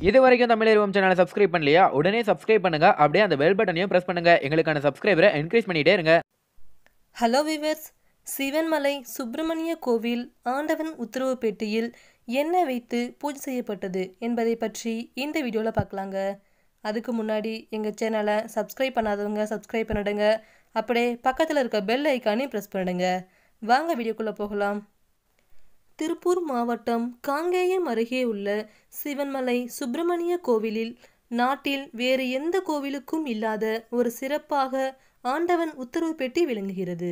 இது வரைக்கும் தமிழ் சேனலை சப்ஸ்கிரைப் பண்ணலையா உடனே சப்ஸ்கிரைப் பண்ணுங்க அப்படியே அந்த பெல் பட்டனையும் பிரஸ் பண்ணுங்க எங்களுக்கான சப்ஸ்கிரைபரை என்கரேஜ் பண்ணிட்டே இருங்க ஹலோ விவர்ஸ் சிவன்மலை சுப்பிரமணிய கோவில் ஆண்டவன் உத்தரவு பெட்டியில் என்ன வைத்து பூஜை செய்யப்பட்டது என்பதை பற்றி இந்த வீடியோவில் பார்க்கலாங்க அதுக்கு முன்னாடி எங்கள் சேனலை சப்ஸ்கிரைப் பண்ணாதவங்க சப்ஸ்கிரைப் பண்ணிடுங்க அப்படியே பக்கத்தில் இருக்க பெல் ஐக்கானையும் ப்ரெஸ் பண்ணிடுங்க வாங்க வீடியோக்குள்ளே போகலாம் திருப்பூர் மாவட்டம் காங்கேயம் அருகே உள்ள சிவன்மலை சுப்பிரமணிய கோவிலில் நாட்டில் வேறு எந்த கோவிலுக்கும் இல்லாத ஒரு சிறப்பாக ஆண்டவன் உத்தரவு பெட்டி விளங்குகிறது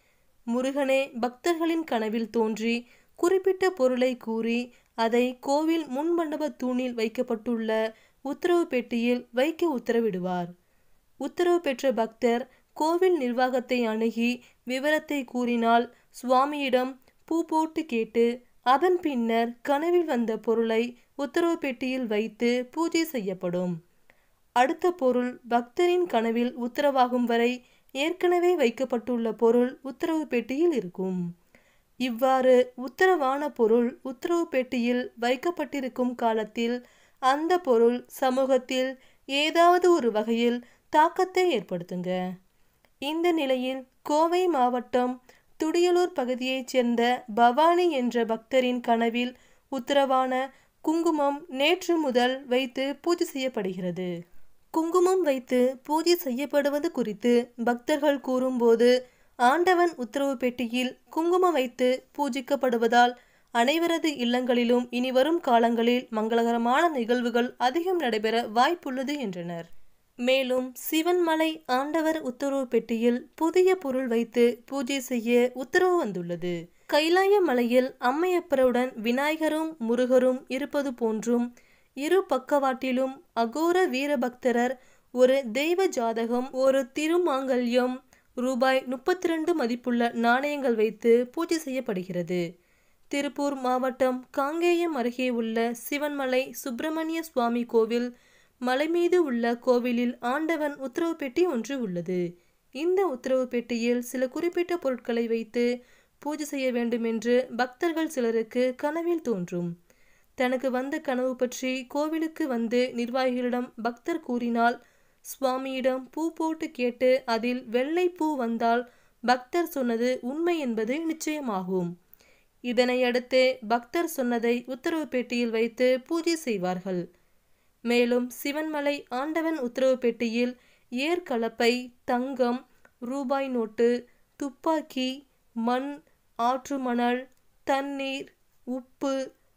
முருகனே பக்தர்களின் கனவில் தோன்றி குறிப்பிட்ட பொருளை கூறி அதை கோவில் முன்மண்டப தூணில் வைக்கப்பட்டுள்ள உத்தரவு பெட்டியில் வைக்க உத்தரவிடுவார் உத்தரவு பெற்ற பக்தர் கோவில் நிர்வாகத்தை அணுகி விவரத்தை கூறினால் சுவாமியிடம் பூ போட்டு கேட்டு அதன் பின்னர் கனவில் வந்த பொருளை உத்தரவு பெட்டியில் வைத்து பூஜை செய்யப்படும் அடுத்த பொருள் பக்தரின் கனவில் உத்தரவாகும் வரை ஏற்கனவே வைக்கப்பட்டுள்ள பொருள் உத்தரவு பெட்டியில் இருக்கும் இவ்வாறு உத்தரவான பொருள் உத்தரவு பெட்டியில் வைக்கப்பட்டிருக்கும் காலத்தில் அந்த பொருள் சமூகத்தில் ஏதாவது ஒரு வகையில் தாக்கத்தை ஏற்படுத்துங்க இந்த நிலையில் கோவை மாவட்டம் துடியலூர் பகுதியைச் சேர்ந்த பவானி என்ற பக்தரின் கனவில் உத்தரவான குங்குமம் நேற்று முதல் வைத்து பூஜை செய்யப்படுகிறது குங்குமம் வைத்து பூஜை செய்யப்படுவது குறித்து பக்தர்கள் கூறும்போது ஆண்டவன் உத்தரவு பெட்டியில் குங்குமம் வைத்து பூஜிக்கப்படுவதால் அனைவரது இல்லங்களிலும் இனி வரும் காலங்களில் மங்களகரமான நிகழ்வுகள் அதிகம் நடைபெற வாய்ப்புள்ளது என்றனர் மேலும் சிவன்மலை ஆண்டவர் உத்தரவு பெட்டியில் புதிய பொருள் வைத்து பூஜை செய்ய உத்தரவு வந்துள்ளது கைலாய மலையில் அம்மையப்பருடன் விநாயகரும் முருகரும் இருப்பது போன்றும் இரு பக்கவாட்டிலும் அகோர வீரபக்தரர் ஒரு தெய்வ ஜாதகம் ஒரு திருமாங்கல்யம் ரூபாய் முப்பத்தி ரெண்டு மதிப்புள்ள நாணயங்கள் வைத்து பூஜை செய்யப்படுகிறது திருப்பூர் மாவட்டம் காங்கேயம் அருகே உள்ள சிவன்மலை சுப்பிரமணிய சுவாமி கோவில் மலை மீது உள்ள கோவிலில் ஆண்டவன் உத்தரவு பெட்டி ஒன்று உள்ளது இந்த உத்தரவு பெட்டியில் சில குறிப்பிட்ட பொருட்களை வைத்து பூஜை செய்ய வேண்டும் என்று பக்தர்கள் சிலருக்கு கனவில் தோன்றும் தனக்கு வந்த கனவு பற்றி கோவிலுக்கு வந்து நிர்வாகிகளிடம் பக்தர் கூறினால் சுவாமியிடம் பூ போட்டு கேட்டு அதில் வெள்ளை பூ வந்தால் பக்தர் சொன்னது உண்மை என்பது நிச்சயமாகும் இதனை அடுத்து பக்தர் சொன்னதை உத்தரவு பெட்டியில் வைத்து பூஜை செய்வார்கள் மேலும் சிவன்மலை ஆண்டவன் உத்தரவு பெட்டியில் ஏர்கலப்பை தங்கம் ரூபாய் நோட்டு துப்பாக்கி மண் ஆற்று மணல் தண்ணீர் உப்பு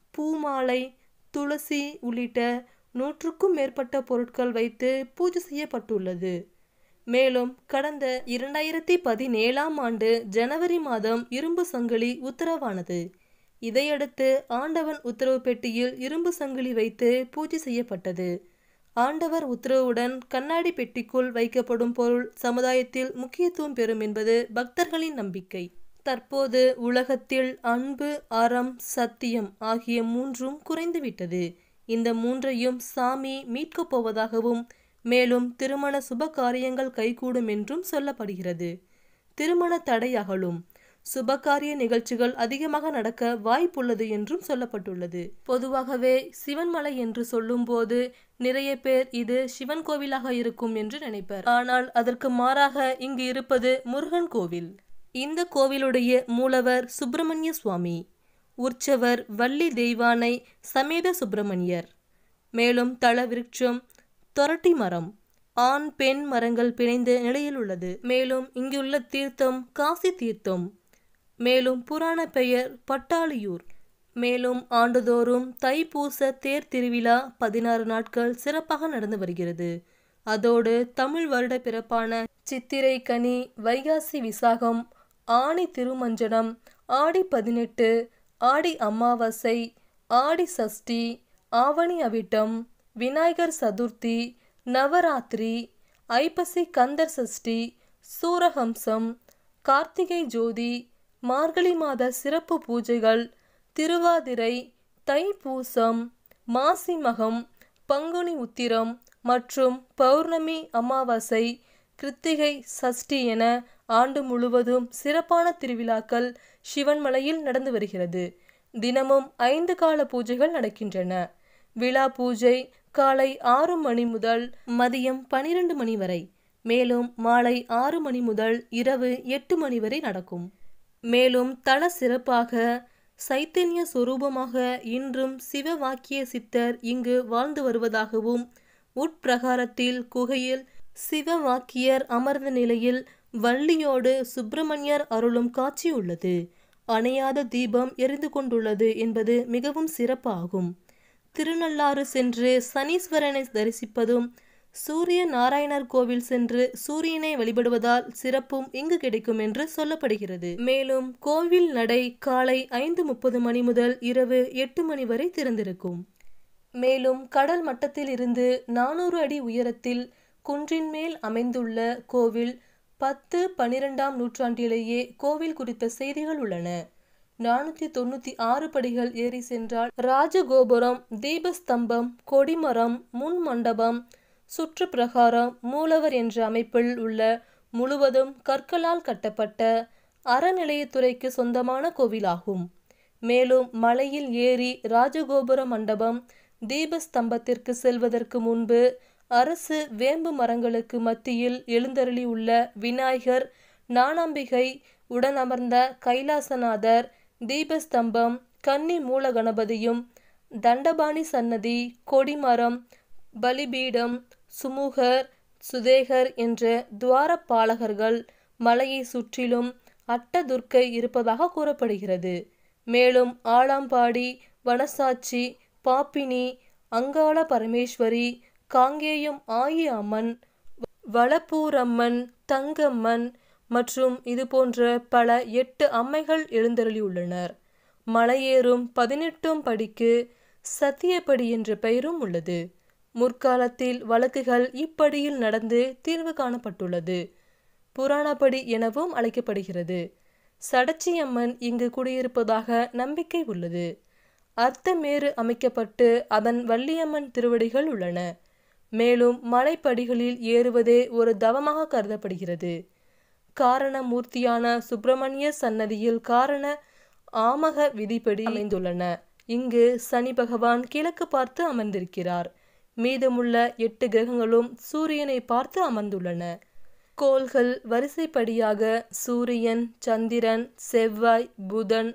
பூமாலை துளசி உள்ளிட்ட நூற்றுக்கும் மேற்பட்ட பொருட்கள் வைத்து பூஜை செய்யப்பட்டுள்ளது மேலும் கடந்த இரண்டாயிரத்தி பதினேழாம் ஆண்டு ஜனவரி மாதம் இரும்பு சங்கிலி உத்தரவானது இதையடுத்து ஆண்டவன் உத்தரவு பெட்டியில் இரும்பு சங்கிலி வைத்து பூஜை செய்யப்பட்டது ஆண்டவர் உத்தரவுடன் கண்ணாடி பெட்டிக்குள் வைக்கப்படும் பொருள் சமுதாயத்தில் முக்கியத்துவம் பெறும் என்பது பக்தர்களின் நம்பிக்கை தற்போது உலகத்தில் அன்பு அறம் சத்தியம் ஆகிய மூன்றும் குறைந்துவிட்டது இந்த மூன்றையும் சாமி மீட்கப் போவதாகவும் மேலும் திருமண சுப காரியங்கள் கைகூடும் என்றும் சொல்லப்படுகிறது திருமண தடை அகலும் சுபகாரிய நிகழ்ச்சிகள் அதிகமாக நடக்க வாய்ப்புள்ளது என்றும் சொல்லப்பட்டுள்ளது பொதுவாகவே சிவன்மலை என்று சொல்லும்போது நிறைய பேர் இது சிவன் கோவிலாக இருக்கும் என்று நினைப்பர் ஆனால் அதற்கு மாறாக இங்கு இருப்பது முருகன் கோவில் இந்த கோவிலுடைய மூலவர் சுப்பிரமணிய சுவாமி உற்சவர் வள்ளி தெய்வானை சமேத சுப்பிரமணியர் மேலும் தள விருட்சம் தொரட்டி மரம் ஆண் பெண் மரங்கள் பிணைந்த நிலையில் உள்ளது மேலும் இங்குள்ள தீர்த்தம் காசி தீர்த்தம் மேலும் புராண பெயர் பட்டாளியூர் மேலும் ஆண்டுதோறும் தைப்பூச தேர் திருவிழா பதினாறு நாட்கள் சிறப்பாக நடந்து வருகிறது அதோடு தமிழ் வருட பிறப்பான சித்திரை கனி வைகாசி விசாகம் ஆணி திருமஞ்சனம் ஆடி பதினெட்டு ஆடி அமாவாசை ஆடி சஷ்டி ஆவணி அவிட்டம் விநாயகர் சதுர்த்தி நவராத்திரி ஐப்பசி கந்தர் சஷ்டி சூரஹம்சம் கார்த்திகை ஜோதி மார்கழி மாத சிறப்பு பூஜைகள் திருவாதிரை தைப்பூசம் மாசி மகம் பங்குனி உத்திரம் மற்றும் பௌர்ணமி அமாவாசை கிருத்திகை சஷ்டி என ஆண்டு முழுவதும் சிறப்பான திருவிழாக்கள் சிவன்மலையில் நடந்து வருகிறது தினமும் ஐந்து கால பூஜைகள் நடக்கின்றன விழா பூஜை காலை ஆறு மணி முதல் மதியம் பனிரெண்டு மணி வரை மேலும் மாலை ஆறு மணி முதல் இரவு எட்டு மணி வரை நடக்கும் மேலும் தல சிறப்பாக சைத்தன்ய சொரூபமாக இன்றும் சிவவாக்கிய சித்தர் இங்கு வாழ்ந்து வருவதாகவும் உட்பிரகாரத்தில் குகையில் சிவவாக்கியர் அமர்ந்த நிலையில் வள்ளியோடு சுப்பிரமணியர் அருளும் காட்சி உள்ளது அணையாத தீபம் எரிந்து கொண்டுள்ளது என்பது மிகவும் சிறப்பாகும் திருநள்ளாறு சென்று சனீஸ்வரனை தரிசிப்பதும் சூரிய நாராயணர் கோவில் சென்று சூரியனை வழிபடுவதால் சிறப்பும் இங்கு கிடைக்கும் என்று சொல்லப்படுகிறது மேலும் கோவில் நடை காலை ஐந்து முப்பது மணி முதல் இரவு எட்டு மணி வரை திறந்திருக்கும் மேலும் கடல் மட்டத்தில் இருந்து நானூறு அடி உயரத்தில் குன்றின் மேல் அமைந்துள்ள கோவில் பத்து பனிரெண்டாம் நூற்றாண்டிலேயே கோவில் குறித்த செய்திகள் உள்ளன நானூத்தி தொண்ணூத்தி ஆறு படிகள் ஏறி சென்றால் ராஜகோபுரம் தீபஸ்தம்பம் கொடிமரம் முன் மண்டபம் சுற்றுப்பிரகாரம் மூலவர் என்ற அமைப்பில் உள்ள முழுவதும் கற்களால் கட்டப்பட்ட அறநிலையத்துறைக்கு சொந்தமான கோவிலாகும் மேலும் மலையில் ஏறி ராஜகோபுர மண்டபம் தீபஸ்தம்பத்திற்கு செல்வதற்கு முன்பு அரசு வேம்பு மரங்களுக்கு மத்தியில் எழுந்தருளி உள்ள விநாயகர் ஞானாம்பிகை உடனமர்ந்த கைலாசநாதர் தீபஸ்தம்பம் கன்னி மூல கணபதியும் தண்டபாணி சன்னதி கொடிமரம் பலிபீடம் சுமுகர் சுதேகர் என்ற துவாரபாலகர்கள் மலையை சுற்றிலும் அட்டதுர்க்கை இருப்பதாக கூறப்படுகிறது மேலும் ஆலாம்பாடி வனசாட்சி பாப்பினி அங்காள பரமேஸ்வரி காங்கேயம் ஆயி அம்மன் வளப்பூரம்மன் தங்கம்மன் மற்றும் இது போன்ற பல எட்டு அம்மைகள் எழுந்தருளியுள்ளனர் மலையேறும் பதினெட்டும் படிக்கு சத்தியப்படி என்ற பெயரும் உள்ளது முற்காலத்தில் வழக்குகள் இப்படியில் நடந்து தீர்வு காணப்பட்டுள்ளது புராணப்படி எனவும் அழைக்கப்படுகிறது சடச்சியம்மன் இங்கு குடியிருப்பதாக நம்பிக்கை உள்ளது அர்த்தமேறு அமைக்கப்பட்டு அதன் வள்ளியம்மன் திருவடிகள் உள்ளன மேலும் மலைப்படிகளில் ஏறுவதே ஒரு தவமாக கருதப்படுகிறது காரண மூர்த்தியான சுப்பிரமணிய சன்னதியில் காரண ஆமக விதிப்படி அமைந்துள்ளன இங்கு சனி பகவான் கிழக்கு பார்த்து அமர்ந்திருக்கிறார் மீதமுள்ள எட்டு கிரகங்களும் சூரியனை பார்த்து அமர்ந்துள்ளன கோள்கள் வரிசைப்படியாக சூரியன் சந்திரன் செவ்வாய் புதன்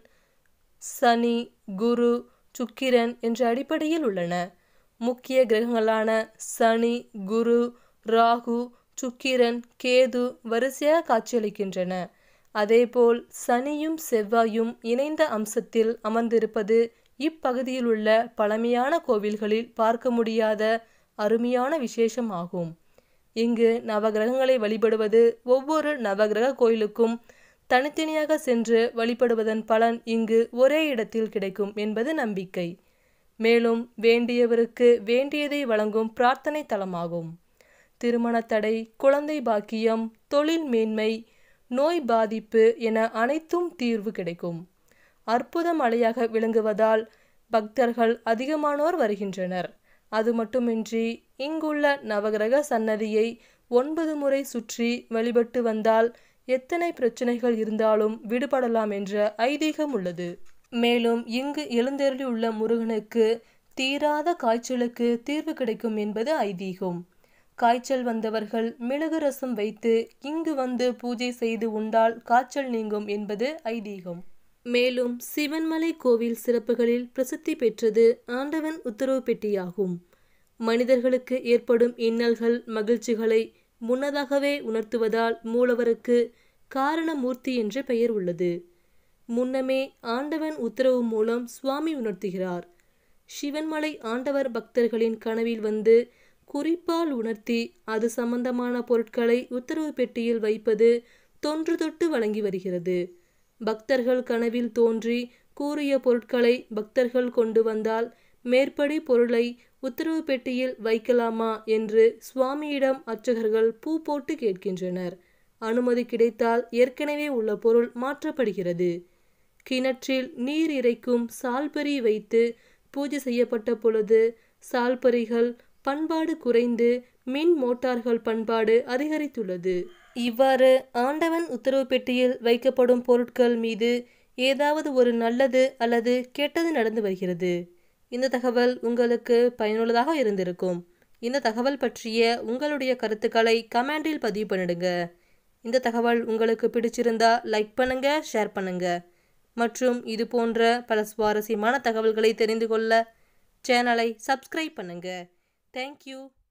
சனி குரு சுக்கிரன் என்ற அடிப்படையில் உள்ளன முக்கிய கிரகங்களான சனி குரு ராகு சுக்கிரன் கேது வரிசையாக காட்சியளிக்கின்றன அதேபோல் சனியும் செவ்வாயும் இணைந்த அம்சத்தில் அமர்ந்திருப்பது இப்பகுதியில் உள்ள பழமையான கோவில்களில் பார்க்க முடியாத அருமையான விசேஷம் ஆகும் இங்கு நவகிரகங்களை வழிபடுவது ஒவ்வொரு நவகிரக கோயிலுக்கும் தனித்தனியாக சென்று வழிபடுவதன் பலன் இங்கு ஒரே இடத்தில் கிடைக்கும் என்பது நம்பிக்கை மேலும் வேண்டியவருக்கு வேண்டியதை வழங்கும் பிரார்த்தனை தலமாகும் திருமண தடை குழந்தை பாக்கியம் தொழில் மேன்மை நோய் பாதிப்பு என அனைத்தும் தீர்வு கிடைக்கும் அற்புத மலையாக விளங்குவதால் பக்தர்கள் அதிகமானோர் வருகின்றனர் அது மட்டுமின்றி இங்குள்ள நவகிரக சன்னதியை ஒன்பது முறை சுற்றி வழிபட்டு வந்தால் எத்தனை பிரச்சனைகள் இருந்தாலும் விடுபடலாம் என்ற ஐதீகம் உள்ளது மேலும் இங்கு எழுந்தருளியுள்ள முருகனுக்கு தீராத காய்ச்சலுக்கு தீர்வு கிடைக்கும் என்பது ஐதீகம் காய்ச்சல் வந்தவர்கள் மிளகு ரசம் வைத்து இங்கு வந்து பூஜை செய்து உண்டால் காய்ச்சல் நீங்கும் என்பது ஐதீகம் மேலும் சிவன்மலை கோவில் சிறப்புகளில் பிரசித்தி பெற்றது ஆண்டவன் உத்தரவு பெட்டியாகும் மனிதர்களுக்கு ஏற்படும் இன்னல்கள் மகிழ்ச்சிகளை முன்னதாகவே உணர்த்துவதால் மூலவருக்கு காரணமூர்த்தி என்ற பெயர் உள்ளது முன்னமே ஆண்டவன் உத்தரவு மூலம் சுவாமி உணர்த்துகிறார் சிவன்மலை ஆண்டவர் பக்தர்களின் கனவில் வந்து குறிப்பால் உணர்த்தி அது சம்பந்தமான பொருட்களை உத்தரவு பெட்டியில் வைப்பது தொன்று தொட்டு வழங்கி வருகிறது பக்தர்கள் கனவில் தோன்றி கூறிய பொருட்களை பக்தர்கள் கொண்டு வந்தால் மேற்படி பொருளை உத்தரவு பெட்டியில் வைக்கலாமா என்று சுவாமியிடம் அர்ச்சகர்கள் பூ போட்டு கேட்கின்றனர் அனுமதி கிடைத்தால் ஏற்கனவே உள்ள பொருள் மாற்றப்படுகிறது கிணற்றில் நீர் இறைக்கும் சால்பரி வைத்து பூஜை செய்யப்பட்ட பொழுது சால்பரிகள் பண்பாடு குறைந்து மின் மோட்டார்கள் பண்பாடு அதிகரித்துள்ளது இவ்வாறு ஆண்டவன் உத்தரவு பெட்டியில் வைக்கப்படும் பொருட்கள் மீது ஏதாவது ஒரு நல்லது அல்லது கெட்டது நடந்து வருகிறது இந்த தகவல் உங்களுக்கு பயனுள்ளதாக இருந்திருக்கும் இந்த தகவல் பற்றிய உங்களுடைய கருத்துக்களை கமெண்டில் பதிவு பண்ணிடுங்க இந்த தகவல் உங்களுக்கு பிடிச்சிருந்தா லைக் பண்ணுங்க ஷேர் பண்ணுங்க மற்றும் இது போன்ற பல சுவாரஸ்யமான தகவல்களை தெரிந்து கொள்ள சேனலை சப்ஸ்கிரைப் பண்ணுங்க தேங்க்யூ